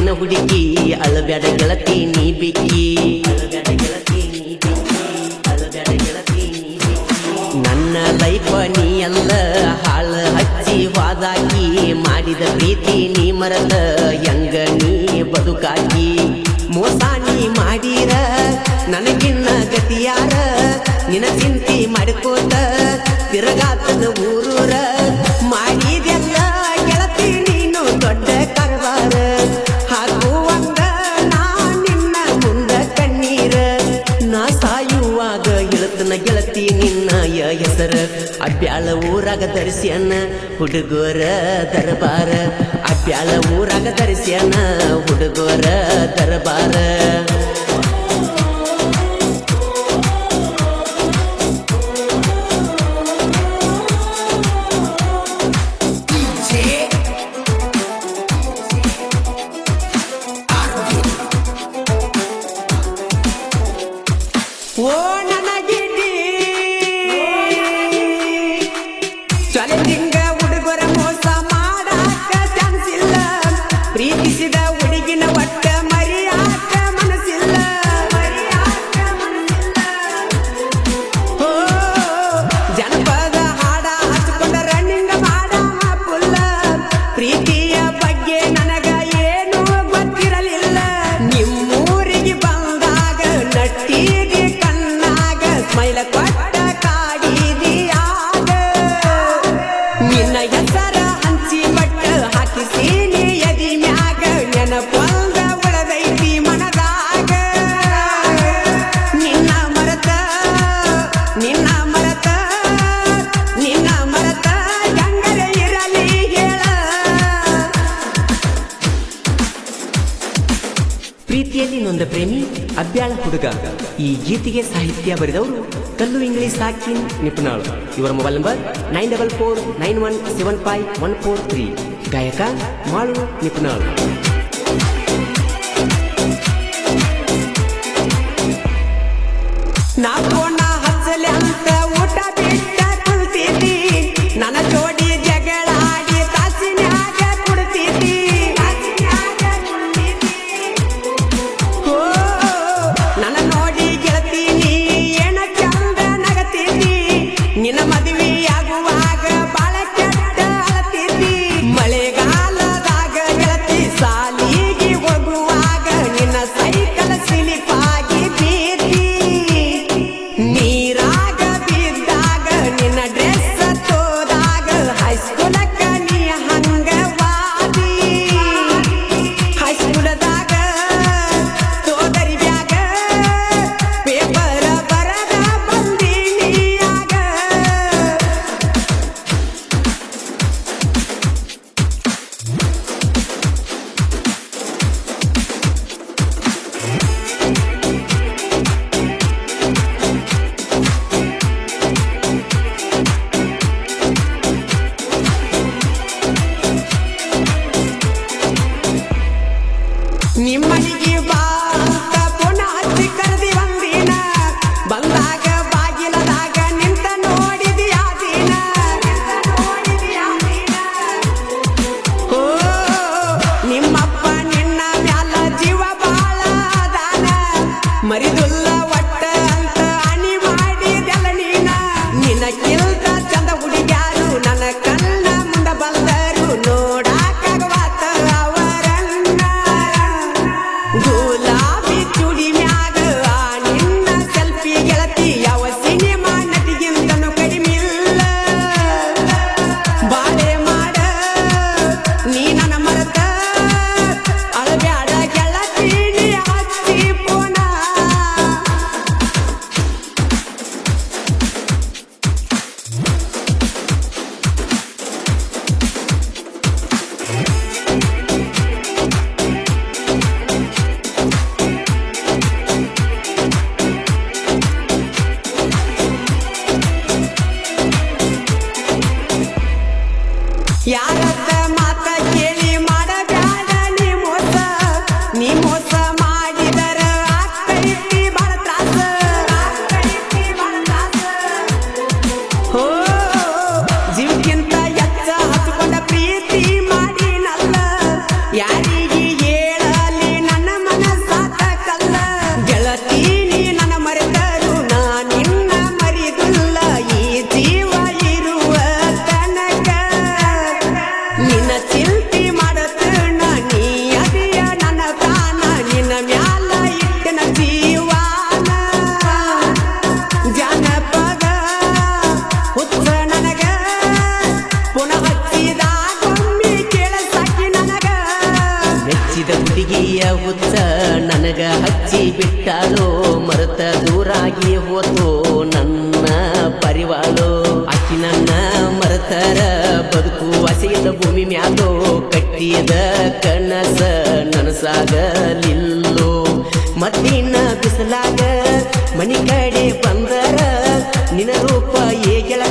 ನಿನ್ನ ಹುಡುಗಿ ಅಳಬ್ಯಾಡ ಗೆಳತಿ ನೀ ಬಿಕ್ಕಿ ಅಳಬ್ಯಾಡ ಗೆಳತಿ ನೀ ಬಿಕ್ಕಿ ಅಳಬ್ಯಾಡ ಗೆಳತಿ ನೀ ಬಿಕ್ಕಿ ನನ್ನ ಲೈಫ ನೀ ಅಲ್ಲ ಹಾಳ ಹಚ್ಚಿ ವಾದಾಕಿ ಮಾಡಿದ ಪ್ರೀತಿ ನೀ ಮರತ ಹೆಂಗ ನೀ ಬದುಕಾಕಿ ಮೋಸ ನೀ ಮಾಡಿರ ನನಗಿನ್ನ ಗತಿಯಾರ ನಿನ ಚಿಂತಿ ಮಾಡ್ಕೋತ ತಿರಗಾತದ ಊರೂರ ಮಾಡಿದೆಲ್ಲ ಗೆಳತಿ ನೀನು ದೊಡ್ಡ ಕರವಾರ ಹಾಕುವಂಗ ನಾ ನಿನ್ನ ಮುಂದ ಕಣ್ಣೀರ ನಾ ಸಾಯುವಾಗ ಇಳತನ ಗೆಳತಿ ನಿನ್ನ ಯ ಹೆಸರ ಅಬ್ಯಾಳ ಊರಾಗ ಧರಿಸ್ಯಾನ ಹುಡುಗೋರ ದರಬಾರ ಅಬ್ಯಾಳ ಊರಾಗ ಧರಿಸ್ಯಾನ ಹುಡುಗೋರ ದರಬಾರ ಓ ನನಗಿಡಿ ಚಾಲೆಂಜಿಂಗ ಹುಡುಗರ ಮೋಸ ಮಾಡಾಕ ಚಾನ್ಸ್ ಇಲ್ಲ ಪ್ರೀತಿಸಿದ ಹುಡುಗಿನ ಒಟ್ಟ ಮರಿಯಾಕ ಮನಸ್ಸಿಲ್ಲ ಮರಿಯಾಕ ಮನಸ್ಸಿಲ್ಲ ಓ ಜನಪದ ಹಾಡ ಹಚ್ಕೊಂಡ ರನ್ನಿಂಗ್ ಮಾಡ ಪುಲ್ಲ ಪ್ರೀತಿಯ ಬಗ್ಗೆ ನನಗ ಏನು ಗೊತ್ತಿರಲಿಲ್ಲ ನಿಮ್ಮೂರಿಗೆ ಬಂದಾಗ ನಟ್ಟಿಗೆ ಕಣ್ಣಾಗ ಸ್ಮೈಲ ಕೊಟ್ಟ ಕಾಡಿದಿಯಾಗ ನಿನ್ನ ಹೆಸರ ಹಂಚಿ ಬಟ್ಟ ಹಾಕಿಸಿ ನೀ ಎದಿ ಮ್ಯಾಗ ನೆನಪೊಂದ ಉಳದೈತಿ ಮನದಾಗ ನಿನ್ನ ಮರತ ನಿನ್ನ ಮರತ ನಿನ್ನ ಮರತ ಹೆಂಗರೆ ಇರಲಿ ಹೇಳ ಪ್ರೀತಿಯಲ್ಲಿ ನೊಂದ ಪ್ರೇಮಿ ಅಬ್ಯಾಳ ಹುಡುಗ ಈ ಗೀತೆಗೆ ಸಾಹಿತ್ಯ ಬರೆದವರು ಕಲ್ಲು ಇಂಗ್ಲಿಷ್ ಸಾಕಿನ್ ನಿಪುಣಾಳು ಇವರ mobile number nine double four nine one seven five one four three ಗಾಯಕ ಮಾಳು ನಿಪುಣಾಳು ನಾ ಫೋನ ಹಚ್ಚಲಿ ಅಂತ ಊಟ ಬಿಟ್ಟ ಕುಳ್ತಿದ್ದಿ ನನ್ನ ಜೋಡಿ ಜಗಳಾಡಿ ತಾಸಿನ್ಯಾಗ ಕುಡ್ತಿದ್ದಿ ತಾಸಿನ್ಯಾಗ ಕುಡ್ತಿದ್ದಿ. ಓ, ನನ್ನ ನೋಡಿ ಗೆಳತೀನಿ ಏನ ಚಂದ ನಗತಿದ್ದಿ ನಿನ್ನ ಮದುವೆಯಾಗುವಾಗ ಬಾಳ ಕೆಟ್ಟ ಅಳತಿದ್ದಿ ಮಳೆಗಾಲದಾಗ ಗೆಳತಿ ಸಾಲಿಗೆ ಹೋಗುವಾಗ ನಿನ್ನ ಸೈಕಲ್ ಸಿಲಿಪಾಗಿ ಬೀದಿ ನೀರಾಗ ಬಿದ್ದಾಗ ನಿನ್ನ ಡ್ರೆಸ್ ತೋದಾಗ ಹೈಸ್ಕೂಲಕ್ಕ ನೀ ಹಂಗ ವಾದಿ ಹೈಸ್ಕೂಲದಾಗ ತೋದರಿ ಬ್ಯಾಗ ಪೇಪರ್ ಬರದ ಬಂದಿನಿಯಾಗ ಬಿಟ್ಟಾಳು ಮರೆತ ದೂರಾಗಿ ಹೋತು ನನ್ನ ಪರಿವಾಳು ಅಕ್ಕಿ ನನ್ನ ಮರೆತರ ಬದುಕು ಹಸಿದ ಭೂಮಿ ಮ್ಯಾಲೋ ಕಟ್ಟಿದ ಕನಸ ನನಸಾಗಲಿಲ್ಲೋ ಮತ್ತಿನ ಬಿಸಲಾಗ ಮನಿ ಕಡೆ